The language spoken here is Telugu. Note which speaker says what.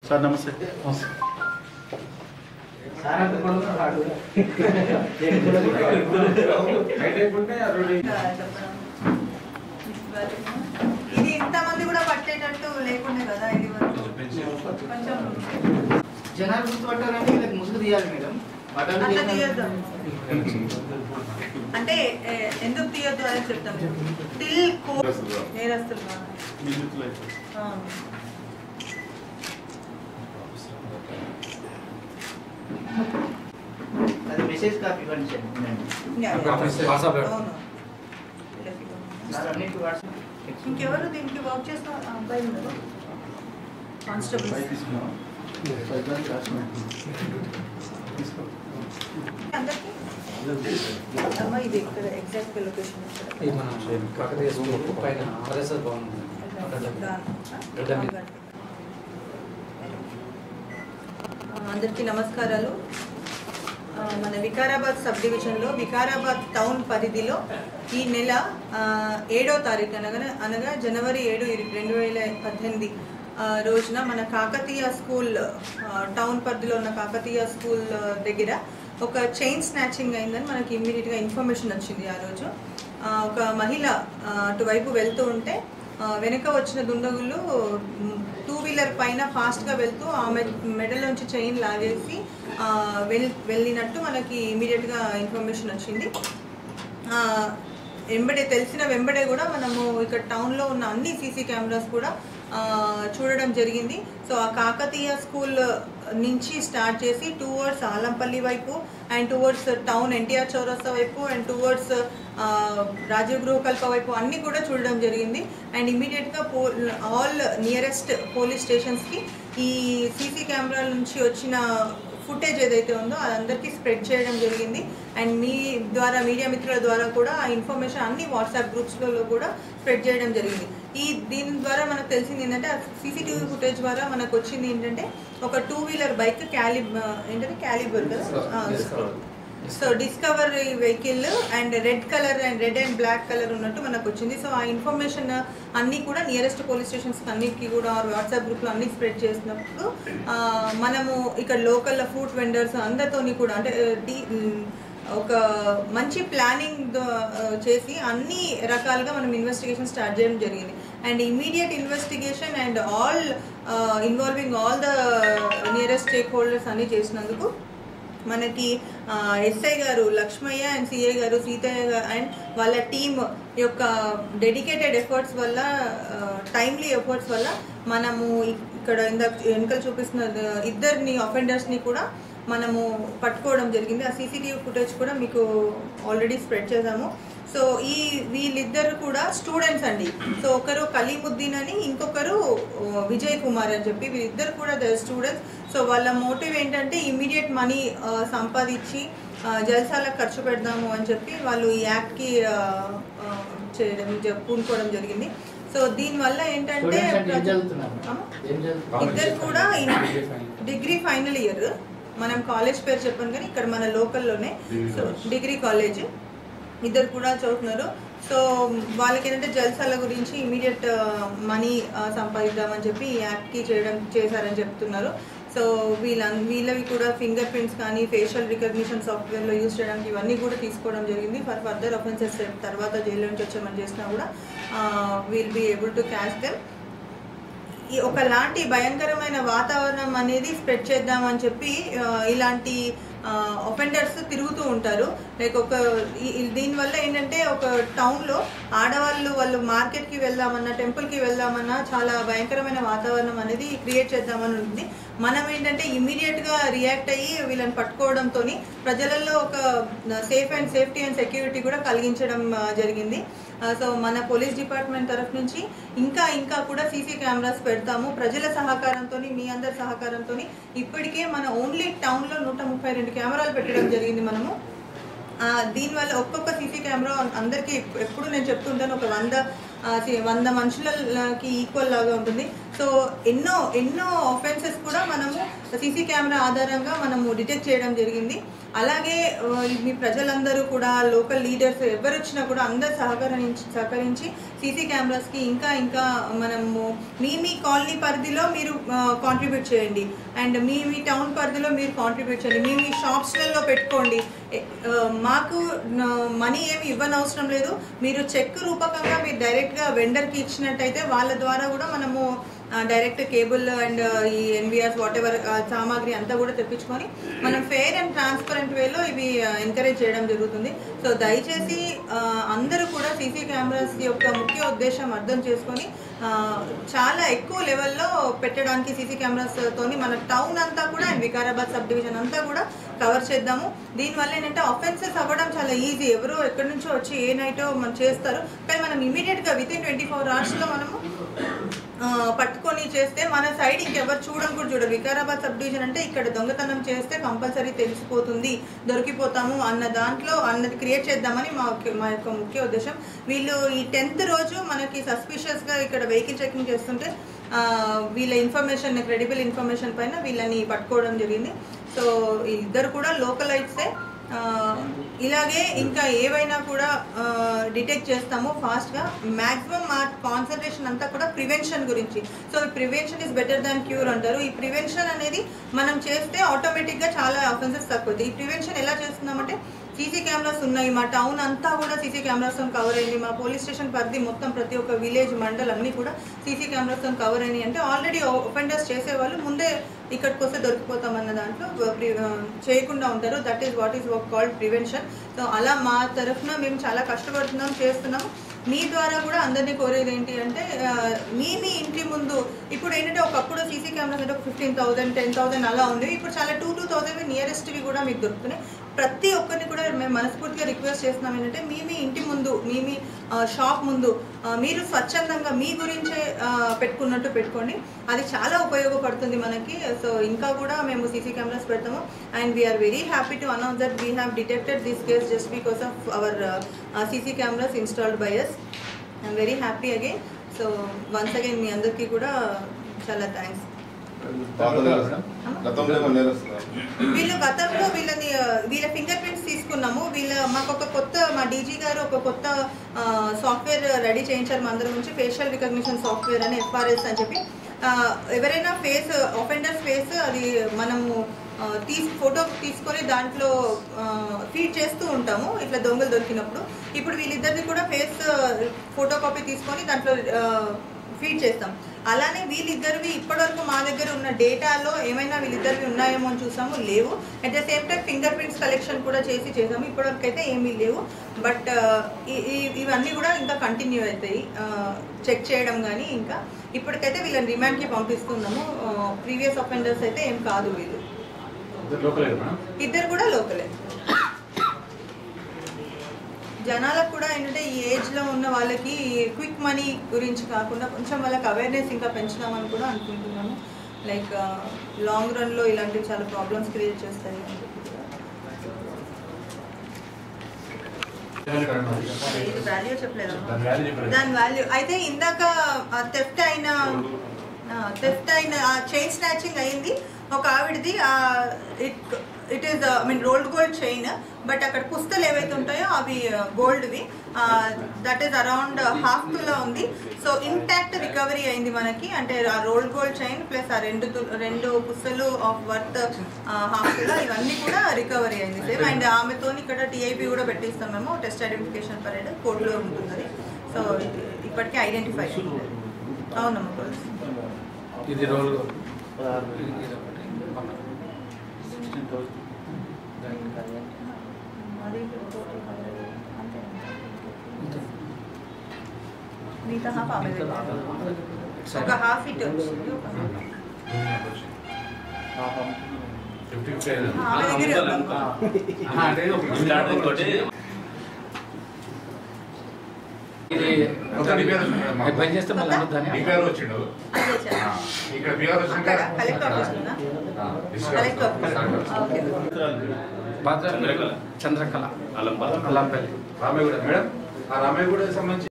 Speaker 1: సార్ నమస్తే
Speaker 2: ఇది ఇంతమంది కూడా పట్టేటట్టు లేకుండా కదా ఇది వరకు కొంచెం
Speaker 3: జనాలు గుర్తుపట్టాలంటే వీళ్ళకి ముసుగు తీయాలి మేడం బట్టలు
Speaker 2: అట్లా
Speaker 3: తీయాలి.
Speaker 2: తీయొద్దు అంటే ఏ, ఎందుకు తీయొద్దు అనేది చెప్తాను టిల్ కో నేరస్తులు ఆ.
Speaker 3: అది మెసేజ్ కాపీ ఇవ్వండి సార్ ఉండండి.
Speaker 2: Yeah, yeah. అవును.
Speaker 3: సార్ అన్నిటి వాట్సాప్
Speaker 2: ఇంకెవరు దీనికి వర్క్ చేసిన అబ్బాయి ఉన్నారు కానిస్టేబుల్ అందరికీ అమ్మ ఇది ఇక్కడ ఎగ్జాక్ట్ లొకేషన్
Speaker 4: ఇది మన కాకతీయ స్కూల్ పైన ఆర్ఎస్ఎస్ భవన్ ఉంది. గడ్డ మీద.
Speaker 2: అందరికీ నమస్కారాలు ఆ, మన వికారాబాద్ సబ్ డివిజన్లో వికారాబాద్ టౌన్ పరిధిలో ఈ నెల ఆ, ఏడో తారీఖు అనగా అనగా జనవరి ఏడు ఇరు- రెండు వేల పద్దెనిమిది ఆ, రోజున మన కాకతీయ స్కూల్ ఆ, టౌన్ పరిధిలో ఉన్న కాకతీయ స్కూల్ ఆ, దగ్గర ఒక చైన్ స్నాచింగ్ అయిందని మనకి ఇమ్మీడియట్గా ఇన్ఫర్మేషన్ వచ్చింది ఆ రోజు ఆ, ఒక మహిళ ఆ, అటువైపు వెళ్తూ ఉంటే ఆ, వెనక వచ్చిన దుండగులు టూ వీలర్ పైన ఫాస్ట్గా వెళ్తూ ఆమె మెడలోంచి చైన్ లాగేసి ఆ, వెల్ వెళ్ళినట్టు మనకి ఇమీడియట్గా ఇన్ఫర్మేషన్ వచ్చింది ఆ, వెంబడే తెలిసిన వెంబడే కూడా మనము ఇక్కడ టౌన్లో ఉన్న అన్ని సీసీ కెమెరాస్ కూడా ఆ, చూడడం జరిగింది సో ఆ కాకతీయ స్కూల్ నుంచి స్టార్ట్ చేసి టువర్డ్స్ ఆలంపల్లి వైపు అండ్ టువర్డ్స్ టౌన్ ఎన్టీఆర్ చౌరస్తా వైపు అండ్ టువర్డ్స్ రాజీవ్ గృహకల్ప వైపు అన్ని కూడా చూడడం జరిగింది అండ్ ఇమీడియట్గా పో ఆల్ నియరెస్ట్ పోలీస్ స్టేషన్స్కి ఈ సీసీ కెమెరాల నుంచి వచ్చిన ఫుటేజ్ ఏదైతే ఉందో అది అందరికీ స్ప్రెడ్ చేయడం జరిగింది అండ్ మీ ద్వారా మీడియా మిత్రుల ద్వారా కూడా ఆ ఇన్ఫర్మేషన్ అన్ని వాట్సాప్ గ్రూప్స్లలో కూడా స్ప్రెడ్ చేయడం జరిగింది ఈ దీని ద్వారా మనకు తెలిసింది ఏంటంటే సీసీటీవీ ఫుటేజ్ ద్వారా మనకు వచ్చింది ఏంటంటే ఒక టూ వీలర్ బైక్ క్యాలిబ్ ఏంటంటే క్యాలిబర్ కదా ఆ, so Discover vehicle and red colour and red and black colour ఉన్నట్టు మనకు వచ్చింది సో ఆ ఇన్ఫర్మేషన్ అన్నీ కూడా నియరెస్ట్ పోలీస్ స్టేషన్స్ అన్నిటికీ కూడా వాట్సాప్ గ్రూప్లో అన్ని స్ప్రెడ్ చేసినప్పుడు ఆ, మనము ఇక్కడ లోకల్ ఫుడ్ వెండర్స్ అందరితోని కూడా అంటే ఆ, డి- ఉమ్, ఒక మంచి ప్లానింగ్ చేసి అన్ని రకాలుగా మనం ఇన్వెస్టిగేషన్ స్టార్ట్ చేయడం జరిగింది and immediate investigation and all involving all the nearest stakeholders అన్ని చేసినందుకు మనకి ఎస్ఐ గారు లక్ష్మయ్య అండ్ సిఐ గారు సీతయ్య గారు అండ్ వాళ్ళ టీమ్ యొక్క డెడికేటెడ్ ఎఫర్ట్స్ వల్ల టైమ్లీ ఎఫర్ట్స్ వల్ల మనము ఇక్కడ ఇందాక వెనుకలు చూపిస్తున్న ఇద్దరిని అఫెండర్స్ని కూడా మనము పట్టుకోవడం జరిగింది ఆ సీసీటీవీ ఫుటేజ్ కూడా మీకు ఆల్రెడీ స్ప్రెడ్ చేశాము సో ఈ వీళ్ళిద్దరు కూడా స్టూడెంట్స్ అండి సో ఒకరు కలీముద్దీన్ అని ఇంకొకరు ఆ, విజయ్ కుమార్ అని చెప్పి వీళ్ళిద్దరు కూడా ద స్టూడెంట్స్ సో వాళ్ళ మోటివ్ ఏంటంటే ఇమీడియట్ మనీ సంపాదించి ఆ, జల్సాలకు ఖర్చు పెడదాము అని చెప్పి వాళ్ళు ఈ యాక్ట్కి ఆ, ఆ, చేయడం జ- పూనుకోవడం జరిగింది సో దీనివల్ల ఏంటంటే
Speaker 3: స్టూడెంట్స్ అంటే ఏం చదువుతున్నారు
Speaker 2: ఆ?
Speaker 3: ఏం చదువుతున్నారు
Speaker 2: ఇద్దరు కూడా
Speaker 4: Degree final.
Speaker 2: Degree final year మనం కాలేజ్ పేరు చెప్పాను కానీ ఇక్కడ మన లోకల్లోనే సో డిగ్రీ కాలేజ్ ఇద్దరు కూడా చదువుతున్నారు సో వాళ్ళకి ఏంటంటే జల్సాల గురించి ఇమీడియట్ మనీ సంపాదిద్దామని చెప్పి ఈ యాక్ట్కి చేయడం చేశారని చెప్తున్నారు సో వీళ్ళ వీళ్ళవి కూడా ఫింగర్ ప్రింట్స్ కానీ ఫేషియల్ రికగ్నిషన్ సాఫ్ట్వేర్లో యూస్ చేయడానికి ఇవన్నీ కూడా తీసుకోవడం జరిగింది ఫర్ ఫర్దర్ అఫెన్సెస్ తర్వాత జైలు నుంచి వచ్చామని చేసినా కూడా will be able to catch them ఈ ఒకలాంటి భయంకరమైన వాతావరణం అనేది స్ప్రెడ్ చేద్దామని చెప్పి ఆ, ఇలాంటి ఒఫెండర్స్ తిరుగుతూ ఉంటారు లైక్ ఒక ఈ- ఈ- దీనివల్ల ఏంటంటే ఒక టౌన్లో ఆడవాళ్ళు వాళ్ళు మార్కెట్కి వెళ్దామన్నా టెంపుల్కి వెళ్దామన్నా చాలా భయంకరమైన వాతావరణం అనేది క్రియేట్ చేద్దామని ఉంది మనం ఏంటంటే ఇమీడియట్గా రియాక్ట్ అయ్యి వీళ్ళని పట్టుకోవడంతో ప్రజలలో ఒక safe and safety and security కూడా కలిగించడం ఆ, జరిగింది సో మన పోలీస్ డిపార్ట్మెంట్ తరఫు నుంచి ఇంకా ఇంకా కూడా సీసీ కెమెరాస్ పెడతాము ప్రజల సహకారంతో మీ అందరి సహకారంతో ఇప్పటికే మన ఓన్లీ టౌన్లో నూట ముప్పై రెండు కెమెరాలు పెట్టడం జరిగింది మనము ఆ, దీనివల్ల ఒక్కొక్క సీసీ కెమెరా అందరికీ ఎప్పుడు నేను చెప్తుంటాను ఒక వంద ఆ, సి- వంద మనుషులకి ఈక్వల్ లాగా ఉంటుంది సో ఎన్నో ఎన్నో ఆఫెన్సెస్ కూడా మనము సీసీ కెమెరా ఆధారంగా మనము డిటెక్ట్ చేయడం జరిగింది అలాగే ఆ, మీ ప్రజలందరూ కూడా లోకల్ లీడర్స్ ఎవరు వచ్చినా కూడా అందరు సహకరించి సహకరించి సీసీ కెమెరాస్కి ఇంకా ఇంకా మనము మీ మీ కాలనీ పరిధిలో మీరు కాంట్రిబ్యూట్ చేయండి అండ్ మీ మీ టౌన్ పరిధిలో మీరు కాంట్రిబ్యూట్ చేయండి మీ మీ షాప్స్లలో పెట్టుకోండి ఎ- ఆ, మాకు మనీ ఏమి ఇవ్వనవసరం లేదు మీరు చెక్ రూపకంగా మీరు డైరెక్ట్గా వెండర్కి ఇచ్చినట్టయితే వాళ్ళ ద్వారా కూడా మనము డైరెక్ట్ కేబుల్ అండ్ ఈ ఎన్విఆర్స్ వాట్ ఎవర్ సామాగ్రి అంతా కూడా తెప్పించుకొని మనం ఫెయిర్ అండ్ ట్రాన్స్పరెంట్ వేలో ఇవి ఎంకరేజ్ చేయడం జరుగుతుంది సో దయచేసి ఆ, అందరూ కూడా సీసీ కెమెరాస్ యొక్క ముఖ్య ఉద్దేశం అర్థం చేసుకొని ఆ, చాలా ఎక్కువ లెవెల్లో పెట్టడానికి సీసీ కెమెరాస్ తోని మన టౌన్ అంతా కూడా అండ్ వికారాబాద్ సబ్ డివిజన్ అంతా కూడా కవర్ చేద్దాము దీనివల్ల ఏంటంటే అఫెన్సెస్ అవ్వడం చాలా ఈజీ ఎవరో ఎక్కడి నుంచో వచ్చి ఏ నైటో మనం చేస్తారు కానీ మనం ఇమీడియట్గా విత్ ఇన్ ట్వంటీ ఫోర్ అవర్స్లో మనము ఆ, పట్టుకొని చేస్తే మన సైడ్ ఇంకెవరు చూడడం కూడా చూడరు వికారాబాద్ సబ్ డివిజన్ అంటే ఇక్కడ దొంగతనం చేస్తే కంపల్సరీ తెలిసిపోతుంది దొరికిపోతాము అన్న దాంట్లో అన్నది క్రియేట్ చేద్దామని మా ఒక్క- మా యొక్క ముఖ్య ఉద్దేశం వీళ్ళు ఈ టెన్త్ రోజు మనకి సస్పిషియస్గా ఇక్కడ వెహికల్ చెకింగ్ చేస్తుంటే ఆ, వీళ్ళ ఇన్ఫర్మేషన్ క్రెడిబుల్ ఇన్ఫర్మేషన్ పైన వీళ్ళని పట్టుకోవడం జరిగింది సో ఇద్దరు కూడా లోకలైట్సే ఆ, ఇలాగే ఇంకా ఏవైనా కూడా డిటెక్ట్ చేస్తాము ఫాస్ట్గా మ్యాక్సిమం మా కాన్సన్ట్రేషన్ అంతా కూడా ప్రివెన్షన్ గురించి so prevention is better than cure అంటారు ఈ ప్రివెన్షన్ అనేది మనం చేస్తే ఆటోమేటిక్గా చాలా అఫెన్సెస్ తగ్గుతాయి ఈ ప్రివెన్షన్ ఎలా చేస్తున్నామంటే సీసీ కెమెరాస్ ఉన్నాయి మా టౌన్ అంతా కూడా సీసీ కెమెరాస్తో కవర్ అయింది మా పోలీస్ స్టేషన్ పరిధి మొత్తం ప్రతి ఒక్క విలేజ్ మండల్ అన్నీ కూడా సీసీ కెమెరాస్తో కవర్ అయినాయి అంటే ఆల్రెడీ ఒఫెండర్స్ చేసేవాళ్ళు ముందే ఇక్కడికి వస్తే దొరికిపోతామన్న దాంట్లో ప్రి- ఆ, చేయకుండా ఉంటారు that is what is called prevention so అలా మా తరఫున మేము చాలా కష్టపడుతున్నాం చేస్తున్నాం మీ ద్వారా కూడా అందరినీ కోరేది ఏంటి అంటే ఆ, మీ మీ ఇంటి ముందు ఇప్పుడు ఏంటంటే ఒకప్పుడు సీసీ కెమెరాస్ అంటే ఒక ఫిఫ్టీన్ థౌసండ్ టెన్ థౌసండ్ అలా ఉంది ఇప్పుడు చాలా టూ టూ థౌసండ్ నియరెస్ట్వి కూడా మీకు దొరుకుతున్నాయి ప్రతి ఒక్కరిని కూడా మేము మనస్ఫూర్తిగా రిక్వెస్ట్ చేస్తున్నాం ఏంటంటే మీ మీ ఇంటి ముందు మీ మీ ఆ, షాప్ ముందు ఆ, మీరు స్వచ్ఛందంగా మీ గురించే ఆ, పెట్టుకున్నట్టు పెట్టుకోండి అది చాలా ఉపయోగపడుతుంది మనకి సో ఇంకా కూడా మేము సీసీ కెమెరాస్ పెడతాము and we're very happy to announce that we have detected this case just because of our CC cameras installed by us I'm very happy again so once again మీ అందరికీ కూడా చాలా థ్యాంక్స్
Speaker 1: పాత నేరస్తులు. గతంలో ఏమో నేరస్తున్నారు
Speaker 2: వీళ్ళు గతంలో వీళ్ళని ఆ, వీళ్ళ ఫింగర్ ప్రింట్స్ తీసుకున్నాము వీళ్ళ మాకు ఒక కొత్త మా డీజీ గారు ఒక కొత్త సాఫ్ట్వేర్ రెడీ చేయించారు మా అందరి నుంచి ఫేషియల్ రికగ్నిషన్ సాఫ్ట్వేర్ అని ఎఫ్ఆర్ఎస్ అని చెప్పి ఆ, ఎవరైనా ఫేస్ ఒఫెండర్ ఫేస్ అది మనము ఆ, తీసి ఫోటో తీసుకొని దాంట్లో ఫీడ్ చేస్తూ ఉంటాము ఇట్లా దొంగలు దొరికినప్పుడు ఇప్పుడు వీళ్ళిద్దరిది కూడా ఫేస్ ఫోటో కాపీ తీసుకొని దాంట్లో ఫీడ్ చేస్తాం అలానే వీళ్ళిద్దరివి ఇప్పటివరకు మా దగ్గర ఉన్న డేటాలో ఏమైనా వీళ్ళిద్దరివి ఉన్నాయేమో అని చూసాము లేవు at the same time finger prints collection కూడా చేసి చేసాము ఇప్పటివరకు అయితే ఏమీ లేవు బట్ ఇవన్నీ కూడా ఇంకా కంటిన్యూ అవుతాయి చెక్ చేయడం కానీ ఇంకా ఇప్పటికైతే వీళ్ళని రిమాండ్కి పంపిస్తున్నాము ప్రీవియస్ అఫెండర్స్ అయితే ఏం కాదు వీళ్ళు ఇద్దరు కూడా లోకలే జనాలకు కూడా ఏంటంటే ఈ ఏజ్ లో ఉన్న వాళ్ళకి క్విక్ మనీ గురించి కాకుండా కొంచెం వాళ్ళకి అవేర్నెస్ ఇంకా పెంచుదామని కూడా అనుకుంటున్నాను లైక్ లాంగ్ రన్ లో ఇలాంటివి చాలా ప్రాబ్లమ్స్ క్రియేట్ చేస్తాయి అని చెప్పి కూడా. ఇది వాల్యూ చెప్పలేదు దాని వాల్యూ అయితే ఇందాక థెఫ్ట్ అయిన థెఫ్ట్ అయిన చైన్ స్నాచింగ్ అయింది ఒక ఆవిడది it it is I mean rolled gold chain but అక్కడ పుస్తలు ఏవైతే ఉంటాయో అవి గోల్డ్వి దట్ ఈస్ అరౌండ్ హాఫ్ తులా ఉంది సో ఇంటాక్ట్ రికవరీ అయింది మనకి అంటే ఆ రోల్డ్ గోల్డ్ చైన్ ప్లస్ ఆ రెండు తు- రెండు పుస్తలు ఆఫ్ వర్త్ హాఫ్ తులా ఇవన్నీ కూడా రికవరీ అయింది సేమ్ అండ్ ఆమెతో ఇక్కడ టీఐపీ కూడా పెట్టిస్తాం మేము టెస్ట్ ఐడెంటిఫికేషన్ పరేడ్ కోర్టులో ఉంటుంది సో ఇప్పటికీ ఐడెంటిఫై అవునమ్మా పోలీస్
Speaker 4: ఇది రోల్
Speaker 2: అది మిగతా హాఫ్ ఆమె దగ్గర. ఒక హాఫ్ ఇట్ వచ్చింది ఒక half. ఆమె దగ్గరే ఉందమ్మా.
Speaker 4: ఇది ఒక పని చేస్తే మళ్ళీ అనుద్దాన్ని
Speaker 5: బీఆర్ వచ్చిండు
Speaker 2: అదే సార్.
Speaker 5: ఆ, ఇక్కడ బీఆర్ వచ్చినాక
Speaker 2: అక్కడ కలెక్టర్ ఆఫీస్ ఉందా collector office okay
Speaker 4: Bhadra Chandrakala Allampalli
Speaker 5: Ramayya కూడా మేడం ఆ రామయ్య కూడా సంబంధించి